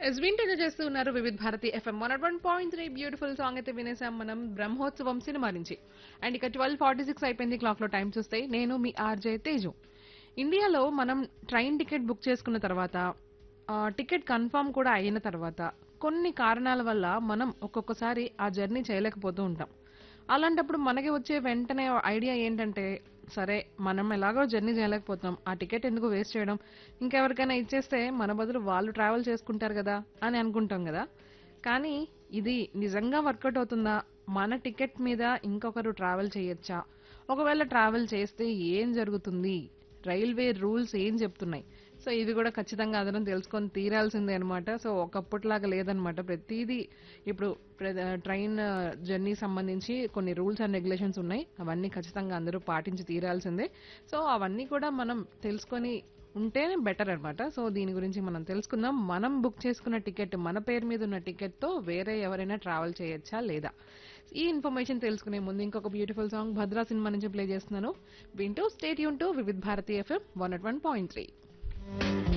yes వింటూనే చేస్తూ ఉన్నారు Vividh Bharati FM one one point three beautiful song అయితే వినేసాం మనం బ్రహ్మోత్సవం సినిమా నుంచి అండ్ ఇక ట్వెల్వ్ ఫార్టీ సిక్స్ అయిపోయింది క్లాక్ లో టైం చూస్తే నేను మీ ఆర్జే తేజు ఇండియాలో మనం ట్రైన్ టికెట్ బుక్ చేసుకున్న తర్వాత ఆ, టికెట్ కన్ఫర్మ్ కూడా అయిన తర్వాత కొన్ని కారణాల వల్ల మనం ఒక్కొక్కసారి ఆ జర్నీ చేయలేకపోతూ ఉంటాం అలాంటప్పుడు మనకి వచ్చే వెంటనే ఐడియా ఏంటంటే సరే మనం ఎలాగో జర్నీ చేయలేకపోతున్నాం ఆ టికెట్ ఎందుకు వేస్ట్ చేయడం ఇంకెవరికైనా ఇచ్చేస్తే మన బదులు వాళ్ళు ట్రావెల్ చేసుకుంటారు కదా అని అనుకుంటాం కదా కానీ ఇది నిజంగా వర్కౌట్ అవుతుందా మన టికెట్ మీద ఇంకొకరు ట్రావెల్ చేయొచ్చా ఒకవేళ ట్రావెల్ చేస్తే ఏం జరుగుతుంది రైల్వే రూల్స్ ఏం చెప్తున్నాయి సో ఇది కూడా ఖచ్చితంగా అందరం తెలుసుకొని తీరాల్సిందే అనమాట సో ఒకప్పటిలాగా లేదనమాట ప్రతిదీ ఇప్పుడు ట్రైన్ జర్నీ సంబంధించి కొన్ని రూల్స్ అండ్ రెగ్యులేషన్స్ ఉన్నాయి అవన్నీ ఖచ్చితంగా అందరూ పాటించి తీరాల్సిందే సో అవన్నీ కూడా మనం తెలుసుకొని ఉంటేనే బెటర్ అన్నమాట సో దీని గురించి మనం తెలుసుకుందాం మనం బుక్ చేసుకున్న టికెట్ మన పేరు మీద ఉన్న టికెట్ తో వేరే ఎవరైనా ట్రావెల్ చేయొచ్చా లేదా ఈ ఇన్ఫర్మేషన్ తెలుసుకునే ముందు ఇంకొక బ్యూటిఫుల్ సాంగ్ భద్రా సినిమా నుంచి ప్లే చేస్తున్నాను వింటూ stay tune to Vividh Bharati FM one one point three